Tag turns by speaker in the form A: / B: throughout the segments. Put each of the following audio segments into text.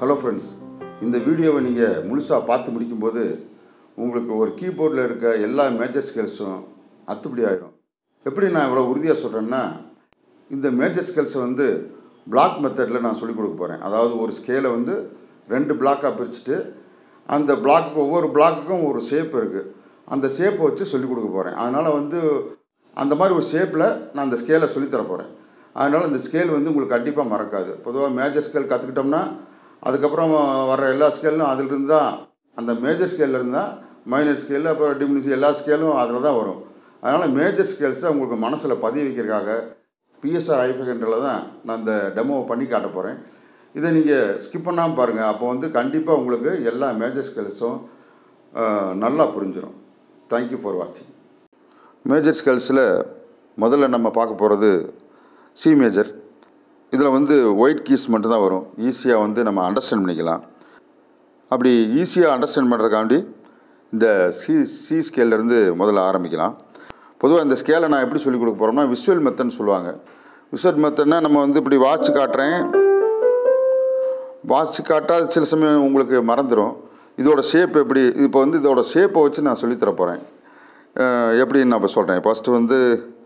A: hello friends இந்த வீடியோவை நீங்கள் முழுசாக பார்த்து முடிக்கும்போது உங்களுக்கு ஒரு கீபோர்டில் இருக்க எல்லா மேஜர் ஸ்கேல்ஸும் அத்துப்படி ஆயிரும் எப்படி நான் இவ்வளோ உறுதியாக சொல்கிறேன்னா இந்த மேஜர் ஸ்கேல்ஸை வந்து பிளாக் மெத்தடில் நான் சொல்லிக் கொடுக்க போகிறேன் அதாவது ஒரு ஸ்கேலை வந்து ரெண்டு பிளாக்காக பிரிச்சுட்டு அந்த பிளாக்கு ஒவ்வொரு பிளாக்குக்கும் ஒரு ஷேப் இருக்குது அந்த ஷேப்பை வச்சு சொல்லிக் கொடுக்க போகிறேன் அதனால் வந்து அந்த மாதிரி ஒரு ஷேப்பில் நான் அந்த ஸ்கேலை சொல்லித்தர போகிறேன் அதனால் இந்த ஸ்கேல் வந்து உங்களுக்கு கண்டிப்பாக மறக்காது பொதுவாக மேஜர் ஸ்கேல் கற்றுக்கிட்டோம்னா அதுக்கப்புறம் வர எல்லா ஸ்கேலும் அதிலிருந்து தான் அந்த மேஜர் ஸ்கேலில் இருந்தால் மைனர் ஸ்கேல் அப்புறம் டிமினிசி எல்லா ஸ்கேலும் அதில் தான் வரும் அதனால் மேஜர் ஸ்கேல்ஸை உங்களுக்கு மனசில் பதிய வைக்கிறதுக்காக பிஎஸ்ஆர் ஐஃபகன்றில் தான் நான் இந்த டெமோவை பண்ணி காட்ட போகிறேன் இதை நீங்கள் ஸ்கிப் பண்ணாமல் பாருங்கள் அப்போ வந்து கண்டிப்பாக உங்களுக்கு எல்லா மேஜர் ஸ்கேல்ஸும் நல்லா புரிஞ்சிடும் தேங்க்யூ ஃபார் வாட்சிங் மேஜர் ஸ்கேல்ஸில் முதல்ல நம்ம பார்க்க போகிறது சி மேஜர் இதில் வந்து ஒயிட் கீஸ் மட்டும்தான் வரும் ஈஸியாக வந்து நம்ம அண்டர்ஸ்டாண்ட் பண்ணிக்கலாம் அப்படி ஈஸியாக அண்டர்ஸ்டாண்ட் பண்ணுறதுக்காண்டி இந்த சி சி ஸ்கேல்லேருந்து முதல்ல ஆரம்பிக்கலாம் பொதுவாக இந்த ஸ்கேலை நான் எப்படி சொல்லிக் கொடுக்க போகிறோம்னா விஷுவல் மெத்தட்னு சொல்லுவாங்க விஷுவல் மெத்தட்னா நம்ம வந்து இப்படி வாட்ச் காட்டுறேன் வாட்ச் காட்டாத சில சமயம் உங்களுக்கு மறந்துடும் இதோட ஷேப் எப்படி இப்போ வந்து இதோட ஷேப்பை வச்சு நான் சொல்லித்தர போகிறேன் எப்படின்னு நான் இப்போ சொல்கிறேன் ஃபஸ்ட்டு வந்து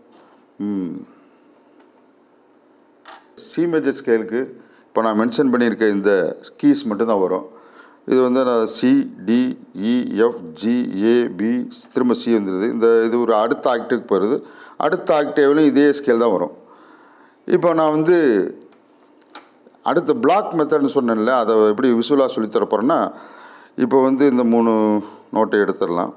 A: சி மேஜர் ஸ்கேலுக்கு இப்போ நான் மென்ஷன் பண்ணியிருக்க இந்த கீஸ் மட்டும்தான் வரும் இது வந்து நான் C D E F G A B திரும்ப சி வந்துடுது இந்த இது ஒரு அடுத்த ஆக்டிவ்க்கு போகிறது அடுத்த ஆக்டிவ்லையும் இதே ஸ்கேல் தான் வரும் இப்போ நான் வந்து அடுத்த பிளாக் மெத்தட்னு சொன்னேன்ல அதை எப்படி விசுவலாக சொல்லித்தர போகிறேன்னா இப்போ வந்து இந்த மூணு நோட்டை எடுத்துடலாம்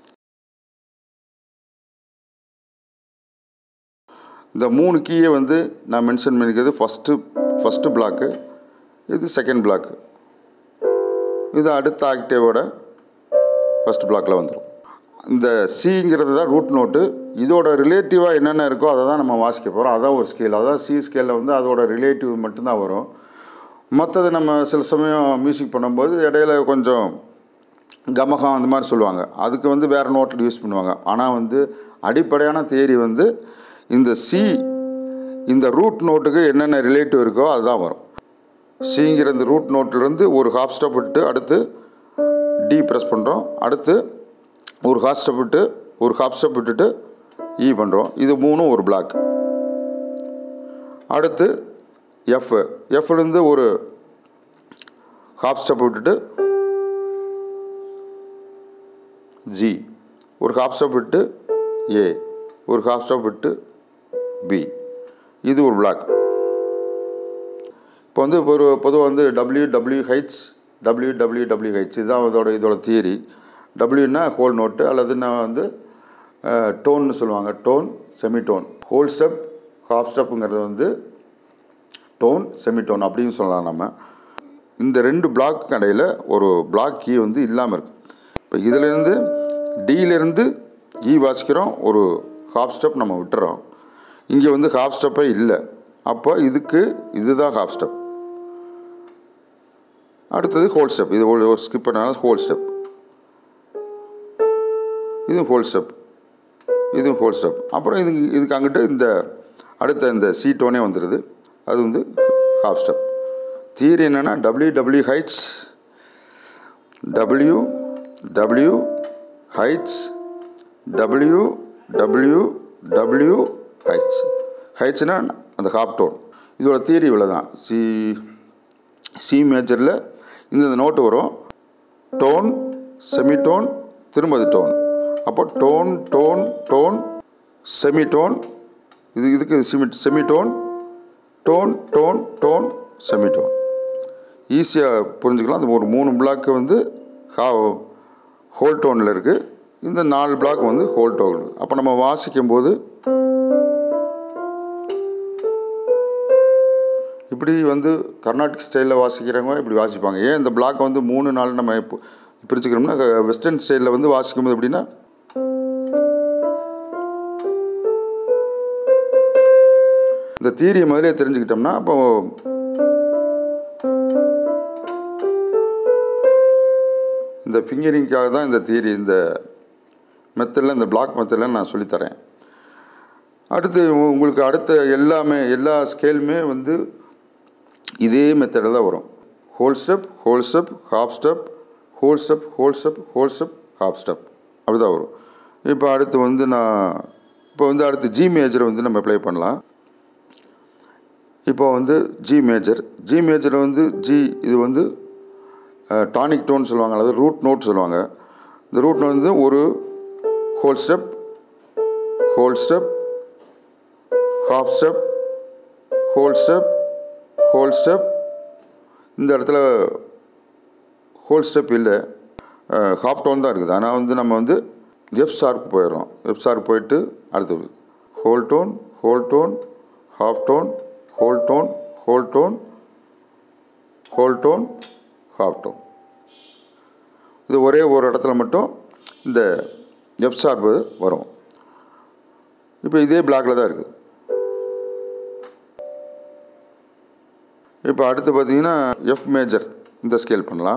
A: இந்த மூணு கீயை வந்து நான் மென்ஷன் பண்ணிக்கிறது ஃபஸ்ட்டு ஃபஸ்ட்டு பிளாக்கு இது செகண்ட் பிளாக்கு இது அடுத்த ஆக்டிவோட ஃபஸ்ட் பிளாக்கில் வந்துடும் இந்த சிங்கிறது தான் ரூட் நோட்டு இதோட ரிலேட்டிவாக என்னென்ன இருக்கோ அதை தான் நம்ம வாசிக்க போகிறோம் அதான் ஒரு ஸ்கேல் அதான் சி ஸ்கேலில் வந்து அதோட ரிலேட்டிவ் மட்டும்தான் வரும் மற்றது நம்ம சில சமயம் மியூசிக் பண்ணும்போது இடையில கொஞ்சம் கமகம் அந்த மாதிரி சொல்லுவாங்க அதுக்கு வந்து வேறு நோட்டில் யூஸ் பண்ணுவாங்க ஆனால் வந்து அடிப்படையான தேரி வந்து இந்த சி இந்த ரூட் நோட்டுக்கு என்னென்ன ரிலேட்டிவ் இருக்கோ அதுதான் வரும் சிங்கிற இந்த ரூட் நோட்லேருந்து ஒரு ஹாஃப் ஸ்டெப் விட்டு அடுத்து டி ப்ரெஸ் பண்ணுறோம் அடுத்து ஒரு ஹாஃப் ஸ்டெப் விட்டு ஒரு ஹாஃப் ஸ்டெப் விட்டுட்டு இ பண்ணுறோம் இது மூணும் ஒரு பிளாக் அடுத்து எஃப் எஃப்லேருந்து ஒரு ஹாஃப் ஸ்டெப் விட்டுட்டு ஜி ஒரு ஹாஃப் ஸ்டெப் விட்டு ஏ ஒரு ஹாஃப் ஸ்டெப் விட்டு பி இது ஒரு பிளாக் இப்போ வந்து ஒரு பொதுவாக வந்து W W heights W W W heights இதுதான் இதோட இதோட தியரி டபிள்யூன்னா ஹோல் நோட்டு அல்லதுன்னா வந்து டோன்னு சொல்லுவாங்க tone semi tone whole step half ஸ்டெப்புங்கிறது வந்து டோன் செமி டோன் அப்படின்னு சொல்லலாம் நம்ம இந்த ரெண்டு பிளாக் இடையில் ஒரு பிளாக் கீ வந்து இல்லாமல் இருக்குது இப்போ இதிலேருந்து டியிலேருந்து இ வாசிக்கிறோம் ஒரு ஹாஃப் ஸ்டெப் நம்ம விட்டுறோம் இங்கே வந்து ஹாஃப் ஸ்டெப்பே இல்லை அப்போ இதுக்கு இதுதான் ஹாஃப் ஸ்டெப் அடுத்தது ஹோல் ஸ்டெப் இது ஒரு ஸ்கிப் பண்ணாலும் ஹோல் ஸ்டெப் இதுவும் ஹோல் ஸ்டெப் இதுவும் ஹோல் ஸ்டெப் அப்புறம் இது இதுக்கு அங்கிட்டு இந்த அடுத்த இந்த சி டோனே வந்துடுது அது வந்து ஹாஃப் ஸ்டெப் தியரி என்னென்னா W W heights W W heights W W W heights ஹைட்ஸ்னா அந்த ஹாஃப் டோன் இதோட தியரி இவ்வளோ தான் சி சி மேஜரில் இந்த நோட்டு வரும் டோன் செமி டோன் திரும்ப அது டோன் அப்போ tone tone tone semi tone இது இதுக்கு semi semi tone tone tone tone semi tone ஈஸியாக புரிஞ்சுக்கலாம் அந்த ஒரு மூணு பிளாக்கு வந்து ஹா ஹோல் டோனில் இருக்குது இந்த நாலு பிளாக் வந்து ஹோல் டோன் அப்போ நம்ம வாசிக்கும்போது இப்படி வந்து கர்நாடிக் ஸ்டைலில் வாசிக்கிறவங்க இப்படி வாசிப்பாங்க ஏன் இந்த பிளாக் வந்து மூணு நாள் நம்ம இப்போ பிரிச்சுக்கிறோம்னா வெஸ்டர்ன் ஸ்டைலில் வந்து வாசிக்கும்போது எப்படின்னா இந்த தீரியை முதலே தெரிஞ்சுக்கிட்டோம்னா அப்போ இந்த ஃபிங்கரிங்காக தான் இந்த தீரி இந்த மெத்தடில் இந்த பிளாக் மெத்தடில் நான் சொல்லித்தரேன் அடுத்து உங்களுக்கு அடுத்த எல்லாமே எல்லா ஸ்கேலுமே வந்து இதே மெத்தடில் தான் வரும் whole step whole step half step whole step whole step whole step half step அப்படி தான் வரும் இப்போ அடுத்து வந்து நான் இப்போ வந்து அடுத்து ஜி மேஜரை வந்து நம்ம ப்ளே பண்ணலாம் இப்போ வந்து ஜி மேஜர் ஜி மேஜர் வந்து ஜி இது வந்து டானிக் டோன் சொல்லுவாங்க அல்லது ரூட் நோட் சொல்லுவாங்க இந்த ரூட் நோட் வந்து ஒரு whole step whole step half step whole step whole step இந்த இடத்துல ஹோல் ஸ்டெப் இல்லை ஹாஃப் டோன் தான் இருக்குது ஆனால் வந்து நம்ம வந்து எஃப் ஷார்ப் போயிடுறோம் எஃப் ஷார்ப் போயிட்டு அடுத்தது whole tone whole tone half tone whole tone whole tone whole tone half tone இது ஒரே ஒரு இடத்துல மட்டும் இந்த எஃப் ஷார்ப்பு வரும் இப்போ இதே பிளாக்ல தான் இருக்குது இப்போ அடுத்து பார்த்தீங்கன்னா எஃப் மேஜர் இந்த ஸ்கேல் பண்ணலாம்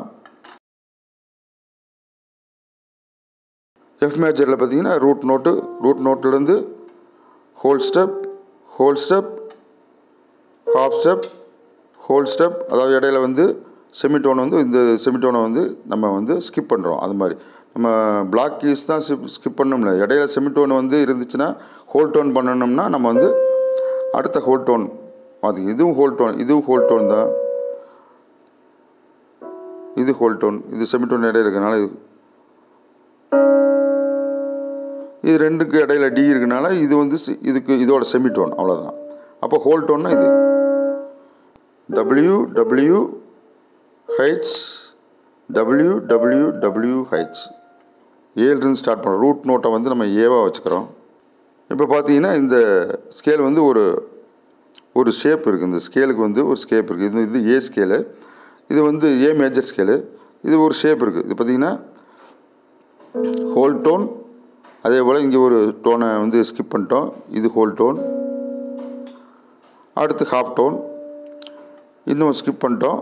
A: எஃப் மேஜரில் பார்த்தீங்கன்னா ரூட் நோட்டு ரூட் நோட்லேருந்து whole step whole step half step whole step அதாவது இடையில வந்து செமிடோனை வந்து இந்த செமிடோனை வந்து நம்ம வந்து ஸ்கிப் பண்ணுறோம் அது மாதிரி நம்ம பிளாக் கீஸ் தான் ஸ்கிப் ஸ்கிப் பண்ணணும்ல இடையில செமிடோன் வந்து இருந்துச்சுன்னா ஹோல் டோன் பண்ணணும்னா நம்ம வந்து அடுத்த ஹோல் டோன் அது இதுவும் ஹோல் டோன் இதுவும் ஹோல் டோன் தான் இது ஹோல் டோன் இது செமிடோன் இடையில இருக்கனால இது இது ரெண்டுக்கு இடையில டி இருக்கனால இது வந்து சி- இதுக்கு இதோட செமிடோன் அவ்வளோதான் அப்போ ஹோல் டோன்னா இது W W H W W W H ஏழுலேருந்து ஸ்டார்ட் பண்ணுறோம் ரூட் நோட்டை வந்து நம்ம ஏவாக வச்சுக்கிறோம் இப்போ பார்த்தீங்கன்னா இந்த ஸ்கேல் வந்து ஒரு ஒரு ஷேப் இருக்குது இந்த ஸ்கேலுக்கு வந்து ஒரு ஸ்கேப் இருக்குது இது இது ஏ ஸ்கேலு இது வந்து ஏ மேஜர் ஸ்கேலு இது ஒரு ஷேப் இருக்குது இது பார்த்தீங்கன்னா ஹோல் டோன் அதே போல் இங்கே ஒரு டோனை வந்து ஸ்கிப் பண்ணிட்டோம் இது ஹோல் டோன் அடுத்து ஹாஃப் டோன் இன்னும் ஸ்கிப் பண்ணிட்டோம்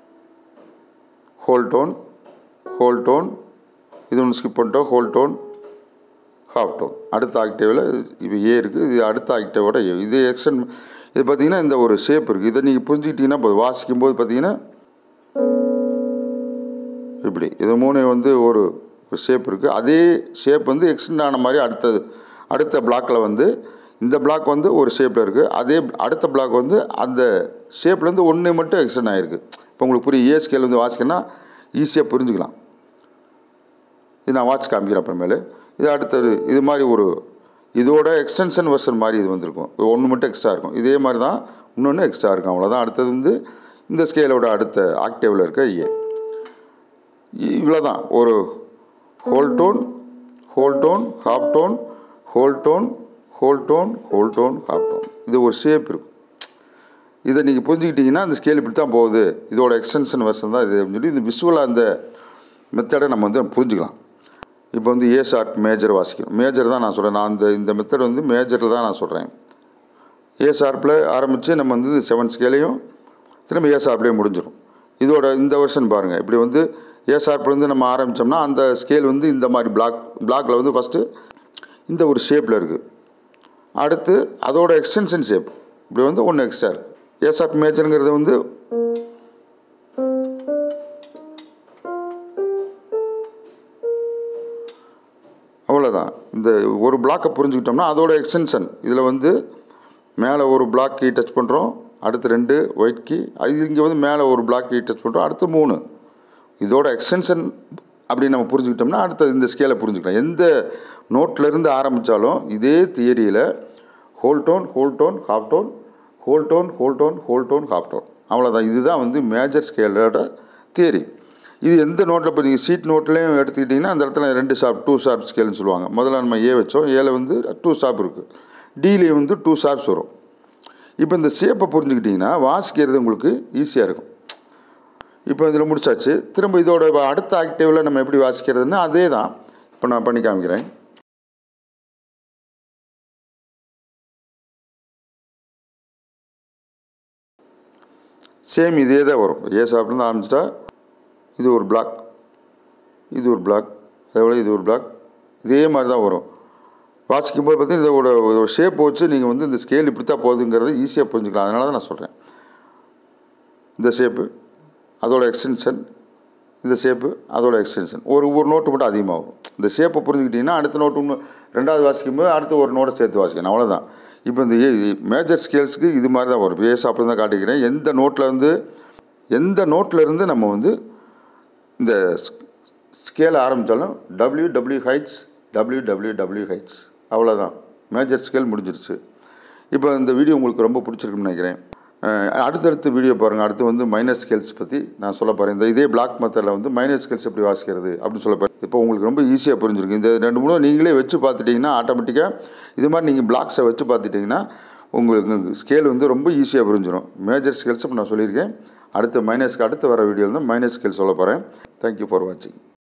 A: ஹோல் டோன் ஹோல் டோன் இது ஒன்று ஸ்கிப் பண்ணிட்டோம் ஹோல் டோன் ஹாஃப் டோன் அடுத்த ஆக்டேவில் இப்போ ஏ இருக்குது இது அடுத்த ஆக்டேவோட ஏ இது எக்ஸ்டன் இது பார்த்தீங்கன்னா இந்த ஒரு ஷேப் இருக்குது இதை நீங்கள் புரிஞ்சுக்கிட்டீங்கன்னா போதும் வாசிக்கும் போது பார்த்தீங்கன்னா இப்படி இது மூணு வந்து ஒரு ஒரு ஷேப் இருக்குது அதே ஷேப் வந்து எக்ஸ்டெண்ட் ஆன மாதிரி அடுத்தது அடுத்த பிளாக்கில் வந்து இந்த பிளாக் வந்து ஒரு ஷேப்பில் இருக்குது அதே அடுத்த பிளாக் வந்து அந்த ஷேப்லேருந்து ஒன்று மட்டும் எக்ஸ்டெண்ட் ஆகிருக்கு இப்போ உங்களுக்கு புரியும் ஏ ஸ்கேல் வந்து வாசிக்கன்னா ஈஸியாக புரிஞ்சுக்கலாம் இது நான் வாட்ச் காமிக்கிறேன் அப்புறமேலு இது அடுத்தது இது மாதிரி ஒரு இதோட எக்ஸ்டென்ஷன் வெர்ஷன் மாதிரி இது வந்திருக்கும் ஒன்று மட்டும் எக்ஸ்ட்ரா இருக்கும் இதே மாதிரி தான் இன்னொன்று எக்ஸ்ட்ரா இருக்கும் அவ்வளோதான் அடுத்தது வந்து இந்த ஸ்கேலோட அடுத்த ஆக்டேவில் இருக்க ஏ இவ்வளோ தான் ஒரு whole tone whole tone half tone whole tone whole tone whole tone half tone இது ஒரு ஷேப் இருக்கும் இதை நீங்கள் புரிஞ்சுக்கிட்டீங்கன்னா அந்த ஸ்கேல் இப்படி தான் போகுது இதோட எக்ஸ்டென்ஷன் வெர்ஷன் தான் இது அப்படின்னு சொல்லி இந்த விஷுவலாக அந்த மெத்தடை நம்ம வந்து புரிஞ்சுக்கலாம் இப்போ வந்து ஏ ஷார்ட் மேஜர் வாசிக்கணும் மேஜர் தான் நான் சொல்கிறேன் நான் அந்த இந்த மெத்தட் வந்து மேஜரில் தான் நான் சொல்கிறேன் ஏ ஷார்ப்பில் ஆரம்பித்து நம்ம வந்து செவன் ஸ்கேலையும் திரும்ப ஏ ஷார்ப்லேயே முடிஞ்சிடும் இதோட இந்த வருஷன் பாருங்கள் இப்படி வந்து ஏ ஷார்ப்லேருந்து நம்ம ஆரம்பித்தோம்னா அந்த ஸ்கேல் வந்து இந்த மாதிரி பிளாக் பிளாக்கில் வந்து ஃபஸ்ட்டு இந்த ஒரு ஷேப்பில் இருக்குது அடுத்து அதோட எக்ஸ்டென்ஷன் ஷேப் இப்படி வந்து ஒன்று எக்ஸ்ட்ரா இருக்குது ஏ ஷார்ப் மேஜருங்கிறது வந்து அவ்வளோதான் இந்த ஒரு பிளாக்கை புரிஞ்சுக்கிட்டோம்னா அதோட எக்ஸ்டென்ஷன் இதில் வந்து மேலே ஒரு பிளாக் கீ டச் பண்ணுறோம் அடுத்து ரெண்டு ஒயிட் கீ அது இங்கே வந்து மேலே ஒரு பிளாக் கீ டச் பண்ணுறோம் அடுத்து மூணு இதோட எக்ஸ்டென்ஷன் அப்படி நம்ம புரிஞ்சுக்கிட்டோம்னா அடுத்த இந்த ஸ்கேலை புரிஞ்சுக்கலாம் எந்த நோட்லேருந்து ஆரம்பித்தாலும் இதே தியரியில் whole tone whole tone half tone whole tone whole tone whole tone half tone அவ்வளோதான் இதுதான் வந்து மேஜர் ஸ்கேலோட தியரி இது எந்த நோட்டில் இப்போ நீங்கள் சீட் நோட்லேயும் எடுத்துக்கிட்டிங்கன்னா அந்த இடத்துல ரெண்டு ஷார்ப் டூ ஷார்ப் ஸ்கேல்னு சொல்லுவாங்க முதல்ல நம்ம ஏ வச்சோம் ஏல வந்து டூ ஷார்ப் இருக்குது டிலே வந்து டூ ஷார்ப்ஸ் வரும் இப்போ இந்த ஷேப்பை புரிஞ்சுக்கிட்டிங்கன்னா வாசிக்கிறது உங்களுக்கு ஈஸியாக இருக்கும் இப்போ இதில் முடிச்சாச்சு திரும்ப இதோட அடுத்த ஆக்டிவில் நம்ம எப்படி வாசிக்கிறதுன்னா அதே தான் இப்போ நான் பண்ணி காமிக்கிறேன் சேம் இதே தான் வரும் ஏ ஷாப்லேருந்து ஆரம்பிச்சிட்டா இது ஒரு பிளாக் இது ஒரு பிளாக் அதே இது ஒரு பிளாக் இதே மாதிரி தான் வரும் வாசிக்கும்போது பார்த்தீங்கன்னா இதோட ஒரு ஷேப் வச்சு நீங்கள் வந்து இந்த ஸ்கேல் இப்படி தான் போகுதுங்கிறத ஈஸியாக புரிஞ்சுக்கலாம் அதனால தான் நான் சொல்கிறேன் இந்த ஷேப்பு அதோட எக்ஸ்டென்ஷன் இந்த ஷேப்பு அதோட எக்ஸ்டென்ஷன் ஒரு ஒரு நோட்டு மட்டும் அதிகமாக வரும் இந்த ஷேப்பை புரிஞ்சுக்கிட்டிங்கன்னா அடுத்த நோட்டு இன்னும் ரெண்டாவது வாசிக்கும்போது அடுத்த ஒரு நோட்டை சேர்த்து வாசிக்கணும் அவ்வளோதான் இப்போ இந்த மேஜர் ஸ்கேல்ஸுக்கு இது மாதிரி தான் வரும் பேஸ் அப்படி தான் காட்டிக்கிறேன் எந்த நோட்டில் வந்து எந்த நோட்டில் இருந்து நம்ம வந்து இந்த ஸ்கேல் ஆரம்பித்தாலும் W W heights W W W heights அவ்வளோதான் மேஜர் ஸ்கேல் முடிஞ்சிருச்சு இப்போ இந்த வீடியோ உங்களுக்கு ரொம்ப பிடிச்சிருக்குன்னு நினைக்கிறேன் அஹ் அடுத்தடுத்த வீடியோ பாருங்கள் அடுத்து வந்து மைனஸ் ஸ்கேல்ஸ் பற்றி நான் சொல்ல போகிறேன் இந்த இதே பிளாக் மெத்தடில் வந்து மைனஸ் ஸ்கேல்ஸ் எப்படி வாசிக்கிறது அப்படின்னு சொல்ல போகிறேன் இப்போ உங்களுக்கு ரொம்ப ஈஸியாக புரிஞ்சிருக்கு இந்த ரெண்டு மூணு நீங்களே வச்சு பார்த்துட்டிங்கன்னா ஆட்டோமேட்டிக்காக இது மாதிரி நீங்கள் பிளாக்ஸை வச்சு பார்த்துட்டிங்கன்னா உங்களுக்கு ஸ்கேல் வந்து ரொம்ப ஈஸியாக புரிஞ்சிடும் மேஜர் ஸ்கேல்ஸ் இப்போ நான் சொல்லியிருக்கேன் அடுத்த மைனஸ்க்கு அடுத்து வர வீடியோவில் தான் மைனஸ் ஸ்கேல் சொல்ல போகிறேன் தேங்க்யூ ஃபார் வாட்சிங்